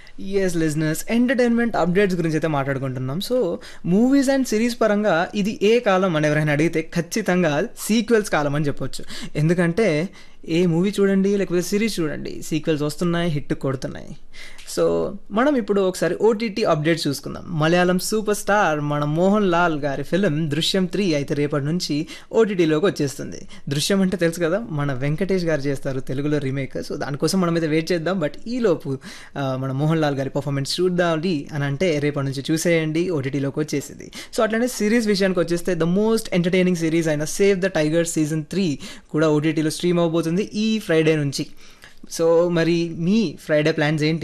yes లిజినెస్ entertainment updates గురించి అయితే మాట్లాడుకుంటున్నాం సో మూవీస్ అండ్ సిరీస్ పరంగా ఇది ఏ కాలం అని ఎవరైనా అడిగితే ఖచ్చితంగా సీక్వెల్స్ కాలం అని చెప్పొచ్చు ఎందుకంటే ఏ మూవీ చూడండి లేకపోతే సిరీస్ చూడండి సీక్వెల్స్ వస్తున్నాయి హిట్ కొడుతున్నాయి సో మనం ఇప్పుడు ఒకసారి ఓటీటీ అప్డేట్స్ చూసుకుందాం మలయాళం సూపర్ స్టార్ మన మోహన్ లాల్ గారి ఫిలిం దృశ్యం త్రీ అయితే రేపటి నుంచి ఓటీటీలోకి వచ్చేస్తుంది దృశ్యం అంటే తెలుసు కదా మన వెంకటేష్ గారు చేస్తారు తెలుగులో రీమేక్ సో దానికోసం మనం అయితే వెయిట్ చేద్దాం బట్ ఈలోపు ఆ, మన మోహన్ లాల్ గారి పర్ఫార్మెన్స్ చూద్దాండి అని అంటే రేపటి నుంచి చూసేయండి ఓటీటీలోకి వచ్చేసింది సో అట్లనే సిరీస్ విషయానికి వచ్చేస్తే ద మోస్ట్ ఎంటర్టైనింగ్ సిరీస్ అయిన save the tiger season three కూడా ఓటీటీలో స్ట్రీమ్ అవబోతుంది ఈ ఫ్రైడే నుంచి సో మరి మీ ఫ్రైడే ప్లాన్స్ ఏంటి